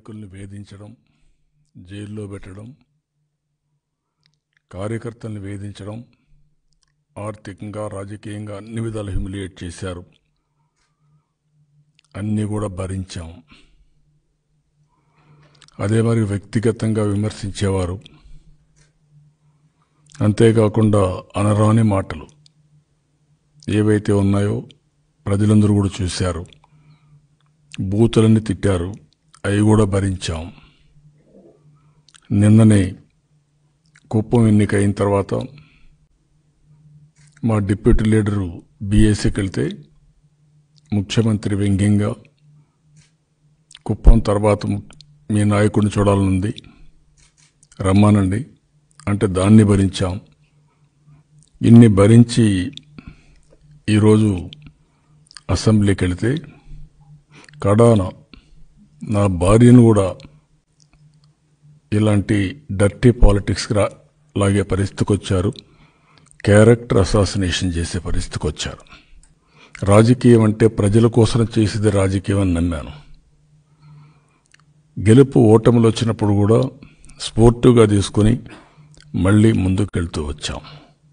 నాయకుల్ని వేధించడం జైల్లో పెట్టడం కార్యకర్తల్ని వేధించడం ఆర్థికంగా రాజకీయంగా అన్ని విధాలు హ్యూమిలియేట్ చేశారు అన్నీ కూడా భరించాం అదే మరి వ్యక్తిగతంగా విమర్శించేవారు అంతేకాకుండా అనరాని మాటలు ఏవైతే ఉన్నాయో ప్రజలందరూ కూడా చూశారు బూతులన్నీ తిట్టారు అవి కూడా భరించాం నిన్ననే కుప్పం ఎన్నిక అయిన తర్వాత మా డిప్యూటీ లీడరు బీఎస్సీకి వెళ్తే ముఖ్యమంత్రి వ్యంగ్యంగా కుప్పం తర్వాత ము- మీ నాయకుడిని చూడాలనుంది రమ్మానండి అంటే దాన్ని భరించాం ఇన్ని భరించి ఈరోజు అసెంబ్లీకి వెళితే కడాన నా భార్యను కూడా ఇలాంటి డర్టీ పాలిటిక్స్కి రా లాగే పరిస్థితికి వచ్చారు క్యారెక్టర్ అసాసినేషన్ చేసే పరిస్థితికి వచ్చారు రాజకీయం అంటే ప్రజల కోసం చేసేది రాజకీయం అని నమ్మాను గెలుపు ఓటములు వచ్చినప్పుడు కూడా స్పోర్టివ్గా తీసుకొని మళ్ళీ ముందుకు వెళ్తూ వచ్చాం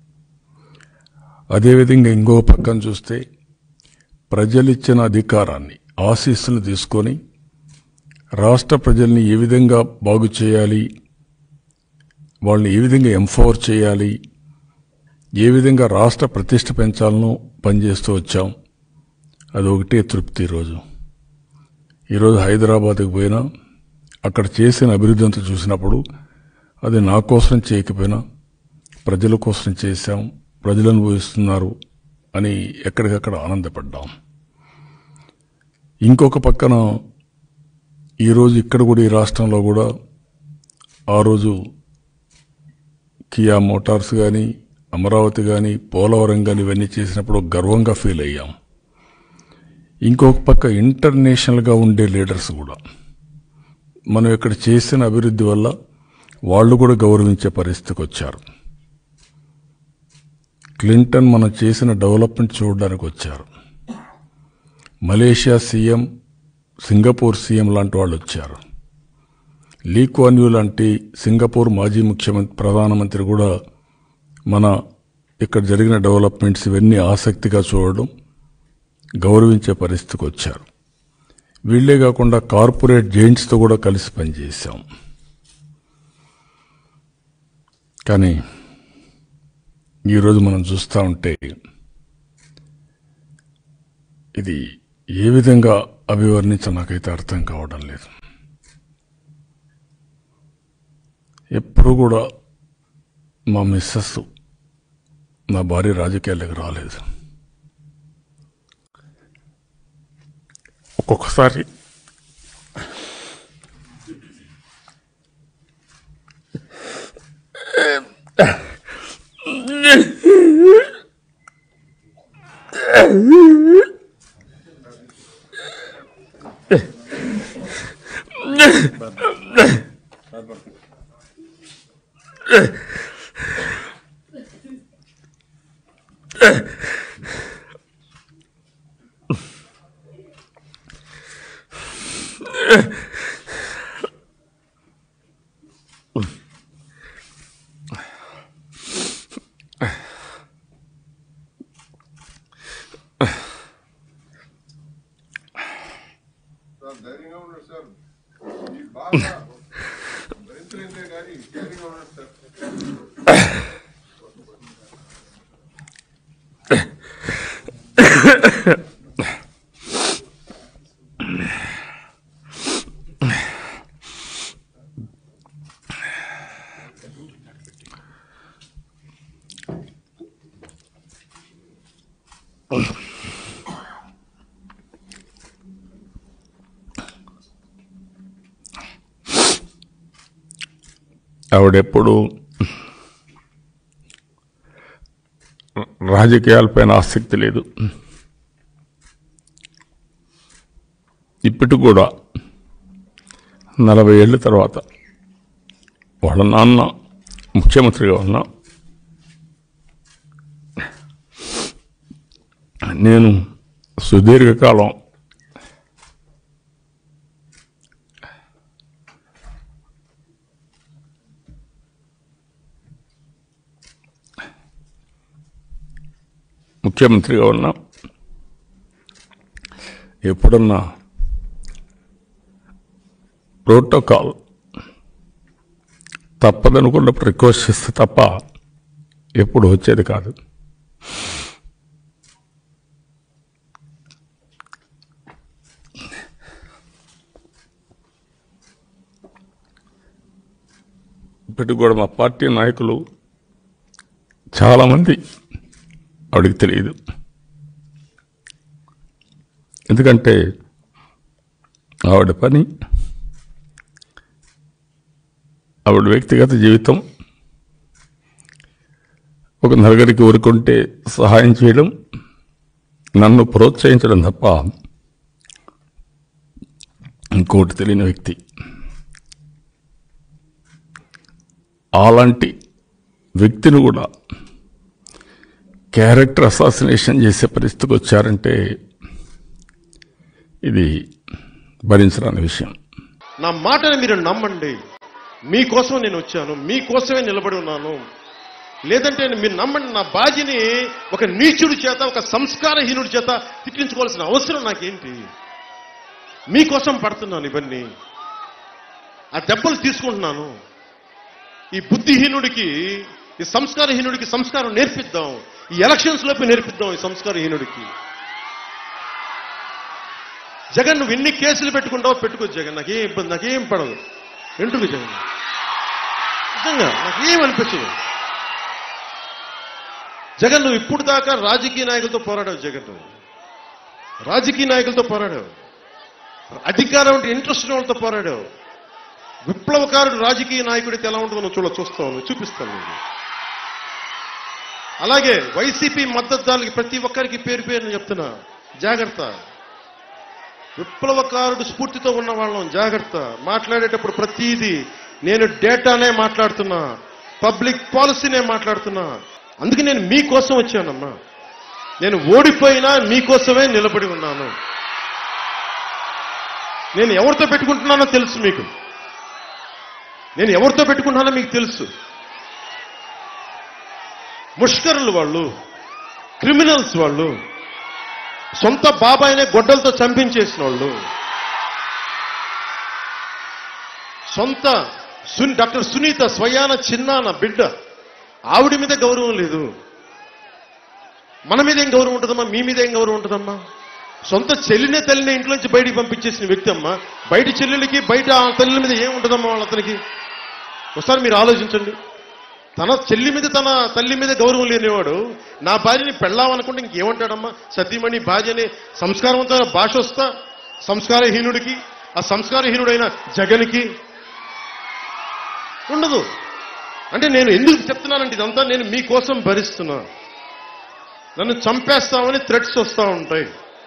అదేవిధంగా ఇంకో పక్కన చూస్తే ప్రజలిచ్చిన అధికారాన్ని ఆశీస్సులు తీసుకొని రాష్ట్ర ప్రజల్ని ఏ విధంగా బాగు చేయాలి వాళ్ళని ఏ విధంగా ఎంపవర్ చేయాలి ఏ విధంగా రాష్ట్ర ప్రతిష్ట పెంచాలనో పనిచేస్తూ వచ్చాం అది ఒకటే తృప్తి ఈరోజు ఈరోజు హైదరాబాద్కి పోయినా అక్కడ చేసిన అభివృద్ధి అంతా చూసినప్పుడు అది నా కోసం చేయకపోయినా ప్రజల కోసం చేశాం ప్రజలు అనుభవిస్తున్నారు అని ఎక్కడికక్కడ ఆనందపడ్డాం ఇంకొక పక్కన ఈరోజు ఇక్కడ కూడా ఈ రాష్ట్రంలో కూడా ఆ రోజు కియా మోటార్స్ కానీ అమరావతి కానీ పోలవరం కానీ ఇవన్నీ చేసినప్పుడు గర్వంగా ఫీల్ అయ్యాం ఇంకొక పక్క ఇంటర్నేషనల్గా ఉండే లీడర్స్ కూడా మనం ఇక్కడ చేసిన అభివృద్ధి వల్ల వాళ్ళు కూడా గౌరవించే పరిస్థితికి వచ్చారు క్లింటన్ మనం చేసిన డెవలప్మెంట్ చూడడానికి వచ్చారు మలేషియా సీఎం సింగపూర్ సీఎం లాంటి వాళ్ళు వచ్చారు లీ కువాన్ యూ లాంటి సింగపూర్ మాజీ ముఖ్యమంత్రి ప్రధానమంత్రి కూడా మన ఇక్కడ జరిగిన డెవలప్మెంట్స్ ఇవన్నీ ఆసక్తిగా చూడడం గౌరవించే పరిస్థితికి వచ్చారు వీళ్ళే కాకుండా కార్పొరేట్ జైంట్స్తో కూడా కలిసి పనిచేశాం కానీ ఈరోజు మనం చూస్తూ ఉంటే ఇది ఏ విధంగా అభివర్ణించ నాకైతే అర్థం కావడం లేదు ఎప్పుడు కూడా మా మిస్సెస్ నా భార్య రాజకీయాలకు రాలేదు ఒక్కొక్కసారి సార్ ధైర్యంగా ఉన్నాడు సార్ మీకు బాగా భరించలేదే కానీ ధైర్యంగా ఉన్నాడు సార్ ఆవిడెప్పుడు రాజకీయాలపైన ఆసక్తి లేదు ఇప్పటికి కూడా నలభై ఏళ్ళ తర్వాత వాళ్ళ నాన్న ముఖ్యమంత్రిగా ఉన్నా నేను సుదీర్ఘకాలం ముఖ్యమంత్రిగా ఉన్నా ఎప్పుడన్నా ప్రోటోకాల్ తప్పదనుకున్నప్పుడు రిక్వెస్ట్ చేస్తే తప్ప ఎప్పుడు వచ్చేది కాదు ఇప్పటికి కూడా మా పార్టీ నాయకులు చాలామంది ఆవిడకి తెలియదు ఎందుకంటే ఆవిడ పని ఆవిడ వ్యక్తిగత జీవితం ఒక నలుగురికి ఊరుకుంటే సహాయం చేయడం నన్ను ప్రోత్సహించడం తప్ప ఇంకోటి తెలియని వ్యక్తి అలాంటి వ్యక్తిని కూడా క్యారెక్టర్ అసాసినేషన్ చేసే పరిస్థితికి వచ్చారంటే ఇది భరించరాని విషయం నా మాటని మీరు నమ్మండి మీకోసం నేను వచ్చాను మీకోసమే నిలబడి ఉన్నాను లేదంటే మీరు నమ్మండి నా బాధ్యని ఒక నీచుడి చేత ఒక సంస్కారహీనుడి చేత తిట్టించుకోవాల్సిన అవసరం నాకేంటి మీకోసం పడుతున్నాను ఇవన్నీ ఆ దెబ్బలు తీసుకుంటున్నాను ఈ బుద్ధిహీనుడికి ఈ సంస్కారహీనుడికి సంస్కారం నేర్పిద్దాం ఈ ఎలక్షన్స్ లోపే నేర్పిద్దాం ఈ సంస్కారహీనుడికి జగన్ నువ్వు ఎన్ని కేసులు పెట్టుకుంటావో పెట్టుకో జగన్ నాకేం ఇబ్బంది నాకేం పడదు ఎందుకు జగన్ నిజంగా నాకేం అనిపించదు జగన్ నువ్వు ఇప్పుడు దాకా రాజకీయ నాయకులతో పోరాడావు జగన్ నువ్వు. రాజకీయ నాయకులతో పోరాడావు అధికారం అంటే ఇంట్రెస్ట్ ఉన్న వాళ్ళతో పోరాడావు విప్లవకారుడు రాజకీయ నాయకుడికి ఎలా ఉంటుందో నువ్వు చూడ చూస్తావు నువ్వు చూపిస్తాను నీకు అలాగే వైసీపీ మద్దతుదారులకి ప్రతి ఒక్కరికి పేరు పేరుని చెప్తున్నా జాగ్రత్త విప్లవకారుడు స్ఫూర్తితో ఉన్న వాళ్ళం జాగ్రత్త మాట్లాడేటప్పుడు ప్రతిదీ నేను డేటానే మాట్లాడుతున్నా పబ్లిక్ పాలసీనే మాట్లాడుతున్నా అందుకే నేను మీకోసం వచ్చానమ్మా నేను ఓడిపోయినా మీకోసమే నిలబడి ఉన్నాను నేను ఎవరితో పెట్టుకుంటున్నానో తెలుసు మీకు నేను ఎవరితో పెట్టుకుంటున్నానో మీకు తెలుసు ముష్కరులు వాళ్ళు క్రిమినల్స్ వాళ్ళు సొంత బాబాయినే గొడ్డలతో చంపించేసిన వాళ్ళు సొంత సున్ డాక్టర్ సునీత స్వయాన చిన్నాన బిడ్డ ఆవిడ మీద గౌరవం లేదు మన మీద ఏం గౌరవం ఉంటుందమ్మా మీ మీద ఏం గౌరవం ఉంటుందమ్మా సొంత చెల్లినే తల్లిని ఇంట్లోంచి బయటికి పంపించేసిన వ్యక్తి అమ్మా బయట చెల్లెలకి బయట ఆ తల్లి మీద ఏం ఉంటుందమ్మా వాళ్ళ అతనికి ఒకసారి మీరు ఆలోచించండి తన చెల్లి మీద తన తల్లి మీద గౌరవం లేనివాడు నా భార్యని పెళ్ళామనుకుంటే ఇంకేమంటాడమ్మా సతీమణి భార్యని సంస్కారవంతమైన భాష వస్తా సంస్కారహీనుడికి ఆ సంస్కారహీనుడైన జగన్కి ఉండదు అంటే నేను ఎందుకు చెప్తున్నానంటే ఇదంతా నేను మీకోసం భరిస్తున్నా నన్ను చంపేస్తామని థ్రెట్స్ వస్తూ ఉంటాయి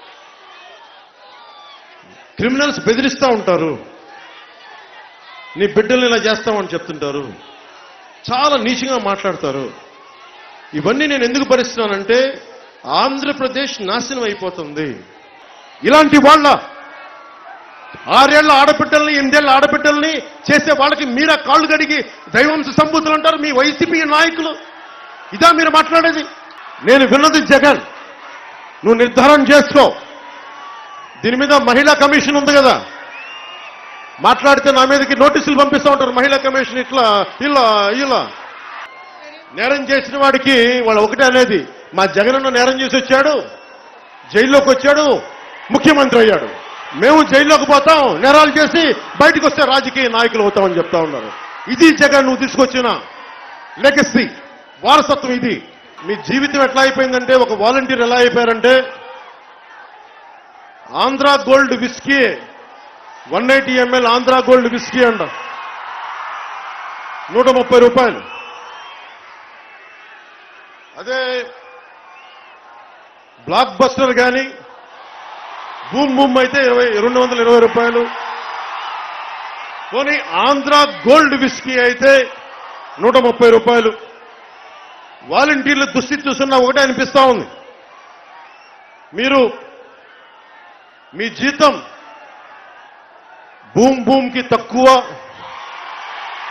క్రిమినల్స్ బెదిరిస్తూ ఉంటారు నీ బిడ్డల్ని ఇలా చేస్తామని చెప్తుంటారు చాలా నీచంగా మాట్లాడతారు ఇవన్నీ నేను ఎందుకు భరిస్తున్నానంటే ఆంధ్రప్రదేశ్ నాశనం అయిపోతుంది ఇలాంటి వాళ్ళ ఆరేళ్ల ఆడబిడ్డల్ని ఎనిమిదేళ్ల ఆడబిడ్డల్ని చేసే వాళ్ళకి మీరా కాళ్ళు గడిగి దైవంశ సంబూతులు అంటారు మీ వైసీపీ నాయకులు ఇదా మీరు మాట్లాడేది నేను విన్నది జగన్ నువ్వు నిర్ధారణ చేసుకో దీని మీద మహిళా కమిషన్ ఉంది కదా మాట్లాడితే నా మీదకి నోటీసులు పంపిస్తూ ఉంటారు మహిళా కమిషన్ ఇట్లా ఇలా ఇలా నేరం చేసిన వాడికి వాళ్ళు ఒకటే అనేది మా జగనన్న నేరం చేసి వచ్చాడు జైల్లోకి వచ్చాడు ముఖ్యమంత్రి అయ్యాడు మేము జైల్లోకి పోతాం నేరాలు చేసి బయటకు వస్తే రాజకీయ నాయకులు అవుతామని చెప్తా ఉన్నారు ఇది జగన్ నువ్వు తీసుకొచ్చిన లెగసీ వారసత్వం ఇది మీ జీవితం ఎట్లా అయిపోయిందంటే ఒక వాలంటీర్ ఎలా అయిపోయారంటే Andhra gold whisky one eighty ML Andhra gold whisky అంట నూట ముప్పై రూపాయలు అదే బ్లాక్ బస్టర్ కానీ బూమ్ బూమ్ అయితే ఇరవై రెండు వందల ఇరవై రూపాయలు పోనీ ఆంధ్ర గోల్డ్ విస్కీ అయితే నూట ముప్పై రూపాయలు వాలంటీర్ల దుస్థితి చూస్తున్నా ఒకటే అనిపిస్తా ఉంది మీరు మీ జీతం భూమ్ భూమ్ కి తక్కువ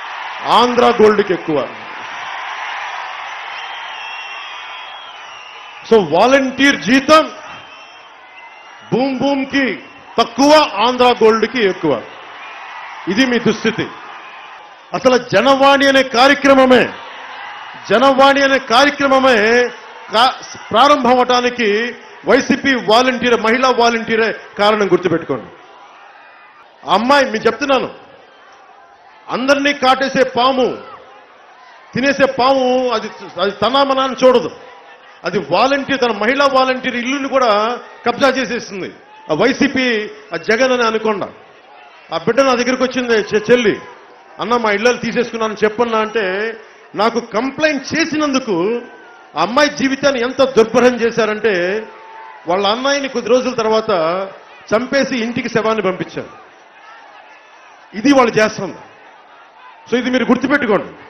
ఆంధ్ర గోల్డ్కి ఎక్కువ సో వాలంటీర్ జీతం బూమ్ బూమ్ కి తక్కువ ఆంధ్ర గోల్డ్ కి ఎక్కువ ఇది మీ దుస్థితి అసలు జనవాణి అనే కార్యక్రమమే జనవాణి అనే కార్యక్రమమే కా- ప్రారంభం అవటానికి వైసీపీ వాలంటీర్ మహిళా వాలంటీరే కారణం గుర్తుపెట్టుకోండి ఆ అమ్మాయి మీకు చెప్తున్నాను అందరినీ కాటేసే పాము తినేసే పాము అది అది తనామనాన్ని చూడదు అది వాలంటీర్ తన మహిళా వాలంటీర్ ఇల్లుని కూడా కబ్జా చేసేస్తుంది ఆ వైసీపీ ఆ జగన్ అని అనుకుండా ఆ బిడ్డ నా దగ్గరికి వచ్చింది చె- చెల్లి అన్న మా ఇళ్ళలు తీసేసుకున్నాను చెప్పన్నా అంటే నాకు కంప్లైంట్ చేసినందుకు ఆ అమ్మాయి జీవితాన్ని ఎంత దుర్భరం చేశారంటే వాళ్ళ అమ్మాయిని కొద్ది రోజుల తర్వాత చంపేసి ఇంటికి శవాన్ని పంపించారు ఇది వాళ్ళు చేస్తుంది సో ఇది మీరు గుర్తుపెట్టుకోండి